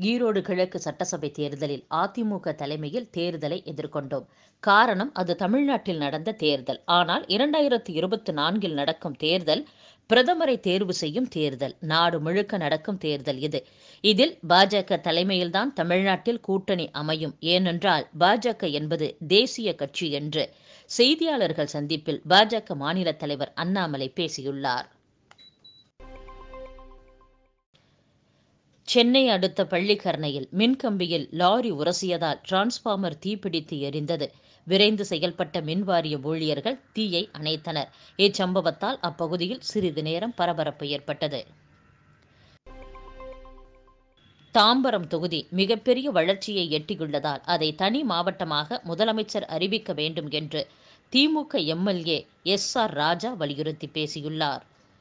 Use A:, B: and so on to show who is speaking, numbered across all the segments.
A: ஈரோடு கிழக்கு சட்டசபை தேர்தலில் அதிமுக தலைமையில் தேர்தலை எதிர்கொண்டோம் காரணம் அது தமிழ்நாட்டில் நடந்த தேர்தல் ஆனால் இரண்டாயிரத்து இருபத்தி நான்கில் நடக்கும் தேர்தல் பிரதமரை தேர்வு செய்யும் தேர்தல் நாடு முழுக்க நடக்கும் தேர்தல் இது இதில் பாஜக தலைமையில்தான் தமிழ்நாட்டில் கூட்டணி அமையும் ஏனென்றால் பாஜக என்பது தேசிய கட்சி என்று செய்தியாளர்கள் சந்திப்பில் பாஜக மாநில தலைவர் அண்ணாமலை பேசியுள்ளார் சென்னை அடுத்த பள்ளிக்கரணையில் மின்கம்பியில் லாரி உரசியதால் டிரான்ஸ்பார்மர் தீப்பிடித்து எரிந்தது விரைந்து செயல்பட்ட மின்வாரிய ஊழியர்கள் தீயை அணைத்தனர் இச்சம்பவத்தால் அப்பகுதியில் சிறிது நேரம் பரபரப்பு ஏற்பட்டது தாம்பரம் தொகுதி மிகப்பெரிய வளர்ச்சியை எட்டியுள்ளதால் அதை தனி மாவட்டமாக முதலமைச்சர் அறிவிக்க வேண்டும் என்று DMK MLA S R Raja வலியுறுத்தி பேசியுள்ளார்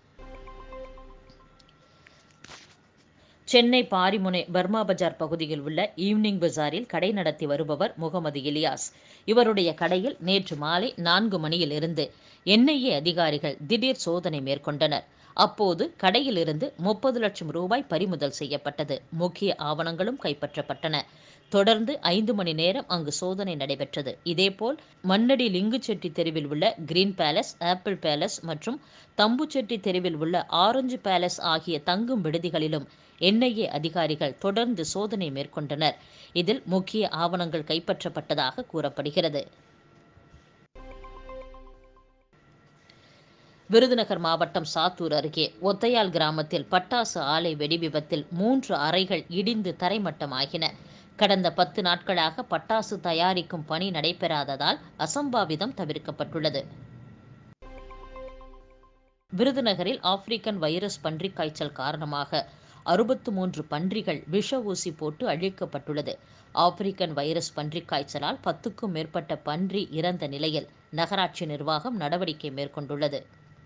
A: சென்னை பாரிமுனை பர்மா பஜார் பகுதியில் உள்ள ஈவ்னிங் பஜாரில் கடை நடத்தி வருபவர் முகமது இலியாஸ் இவருடைய கடையில் நேற்று மாலை நான்கு மணியிலிருந்து என்ஐஏ அதிகாரிகள் திடீர் சோதனை மேற்கொண்டனர் அப்போது கடையிலிருந்து முப்பது லட்சம் ரூபாய் பறிமுதல் செய்யப்பட்டது முக்கிய ஆவணங்களும் கைப்பற்றப்பட்டன தொடர்ந்து ஐந்து மணி நேரம் அங்கு சோதனை நடைபெற்றது இதேபோல் மண்ணடி லிங்குச்செட்டி தெருவில் உள்ள கிரீன் பேலஸ் ஆப்பிள் பேலஸ் மற்றும் தம்புச்செட்டி தெருவில் உள்ள ஆரஞ்சு பேலஸ் ஆகிய தங்கும் விடுதிகளிலும் என்ஐஏ அதிகாரிகள் தொடர்ந்து சோதனை மேற்கொண்டனர் இதில் முக்கிய ஆவணங்கள் கைப்பற்றப்பட்டதாக கூறப்படுகிறது விருதுநகர் மாவட்டம் சாத்தூர் அருகே ஒத்தையால் கிராமத்தில் பட்டாசு ஆலை வெடி விபத்தில் மூன்று அறைகள் இடிந்து தரைமட்டமாகின கடந்த பத்து நாட்களாக பட்டாசு தயாரிக்கும் பணி நடைபெறாததால் அசம்பாவிதம் தவிர்க்கப்பட்டுள்ளது விருதுநகரில் ஆப்பிரிக்கன் வைரஸ் பன்றிக் காய்ச்சல் காரணமாக அறுபத்து மூன்று பன்றிகள் விஷ ஊசி போட்டு அழிக்கப்பட்டுள்ளது ஆப்பிரிக்கன் வைரஸ் பன்றிக் காய்ச்சலால் பத்துக்கும் மேற்பட்ட பன்றி இறந்த நிலையில் நகராட்சி நிர்வாகம் நடவடிக்கை மேற்கொண்டுள்ளது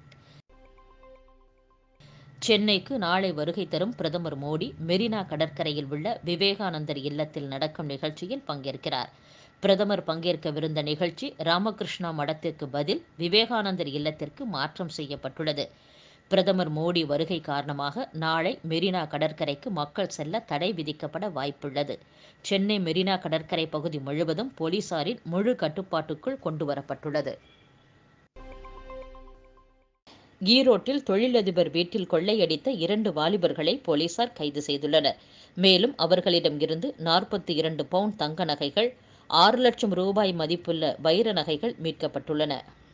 A: சென்னைக்கு நாளை வருகை தரும் பிரதமர் மோடி மெரினா கடற்கரையில் உள்ள விவேகானந்தர் இல்லத்தில் நடக்கும் நிகழ்ச்சியில் பங்கேற்கிறார் பிரதமர் பங்கேற்கவிருந்த நிகழ்ச்சி ராமகிருஷ்ணா மடத்திற்கு பதில் விவேகானந்தர் இல்லத்திற்கு மாற்றம் செய்யப்பட்டுள்ளது பிரதமர் மோடி வருகை காரணமாக நாளை மெரினா கடற்கரைக்கு மக்கள் செல்ல தடை விதிக்கப்பட வாய்ப்புள்ளது சென்னை மெரினா கடற்கரை பகுதி முழுவதும் போலீசாரின் முழு கட்டுப்பாட்டுக்குள் கொண்டுவரப்பட்டுள்ளது ஈரோட்டில் தொழிலதிபர் வீட்டில் கொள்ளையடித்த இரண்டு வாலிபர்களை போலீசார் கைது செய்துள்ளனர் மேலும் அவர்களிடம் இருந்து நாற்பத்தி இரண்டு பவுண்ட் தங்க நகைகள் ஆறு லட்சம் ரூபாய் மதிப்புள்ள வைர நகைகள் மீட்கப்பட்டுள்ளன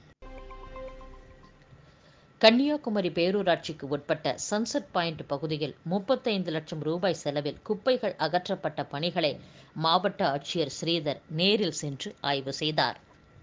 A: கன்னியாகுமரி பேரூராட்சிக்கு உட்பட்ட சன்செட் பாயிண்ட் பகுதியில் முப்பத்தைந்து லட்சம் ரூபாய் செலவில் குப்பைகள் அகற்றப்பட்ட பணிகளை மாவட்ட ஆட்சியர் ஸ்ரீதர் நேரில் சென்று ஆய்வு செய்தார்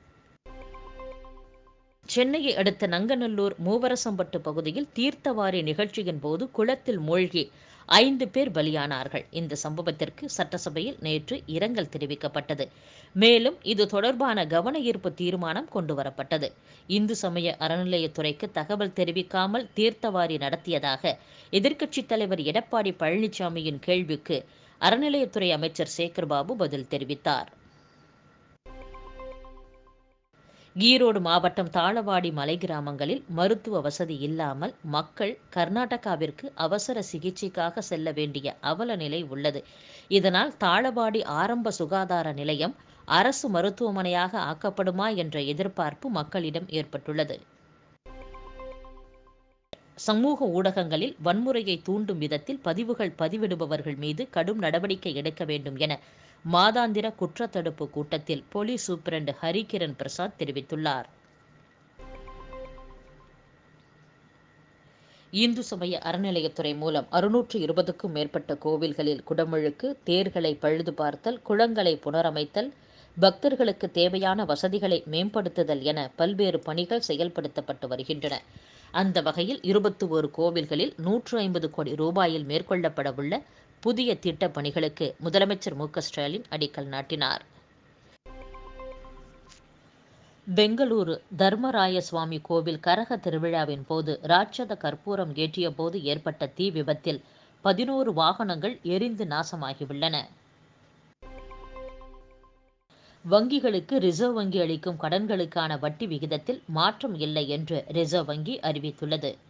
A: சென்னையை அடுத்த நங்கநல்லூர் மூவரசம்பட்டு பகுதியில் தீர்த்தவாரி நிகழ்ச்சியின் போது குளத்தில் மூழ்கி ஐந்து பேர் பலியானார்கள் இந்த சம்பவத்திற்கு சட்டசபையில் நேற்று இரங்கல் தெரிவிக்கப்பட்டது மேலும் இது தொடர்பான கவன ஈர்ப்பு தீர்மானம் கொண்டுவரப்பட்டது இந்து சமய அறநிலையத்துறைக்கு தகவல் தெரிவிக்காமல் தீர்த்தவாரி நடத்தியதாக எதிர்க்கட்சித் தலைவர் எடப்பாடி பழனிசாமியின் கேள்விக்கு அறநிலையத்துறை அமைச்சர் சேகர்பாபு பதில் தெரிவித்தார் ஈரோடு மாவட்டம் தாளவாடி மலை கிராமங்களில் மருத்துவ வசதி இல்லாமல் மக்கள் கர்நாடகாவிற்கு அவசர சிகிச்சைக்காக செல்ல வேண்டிய அவல நிலை உள்ளது இதனால் தாளவாடி ஆரம்ப சுகாதார நிலையம் அரசு மருத்துவமனையாக ஆக்கப்படுமா என்ற எதிர்பார்ப்பு மக்களிடம் ஏற்பட்டுள்ளது சமூக ஊடகங்களில் வன்முறையை தூண்டும் விதத்தில் பதிவுகள் பதிவிடுபவர்கள் மீது கடும் நடவடிக்கை எடுக்க வேண்டும் என மாதாந்திர குற்றத்தடுப்பு கூட்டத்தில் போலீஸ் சூப்பரண்ட் ஹரிகிரண் பிரசாத் தெரிவித்துள்ளார் இந்து சமய அறநிலையத்துறை மூலம் அறுநூற்று இருபதுக்கும் மேற்பட்ட கோவில்களில் குடமுழுக்கு தேர்களை பழுது பார்த்தல் குளங்களை புனரமைத்தல் பக்தர்களுக்கு தேவையான வசதிகளை மேம்படுத்துதல் என பல்வேறு பணிகள் செயல்படுத்தப்பட்டு வருகின்றன அந்த வகையில் இருபத்தி ஒரு கோவில்களில் நூற்று ஐம்பது கோடி ரூபாயில் மேற்கொள்ளப்படவுள்ள புதிய திட்டப் பணிகளுக்கு முதலமைச்சர் மு ஸ்டாலின் அடிக்கல் நாட்டினார் பெங்களூரு தர்மராய சுவாமி கோவில் கரக திருவிழாவின் போது ராட்சத கற்பூரம் ஏற்றிய போது ஏற்பட்ட தீ விபத்தில் பதினோரு வாகனங்கள் எரிந்து நாசமாகியுள்ளன வங்கிகளுக்கு ரிசர்வ் வங்கி அளிக்கும் கடன்களுக்கான வட்டி விகிதத்தில் மாற்றம் இல்லை என்று ரிசர்வ் வங்கி அறிவித்துள்ளது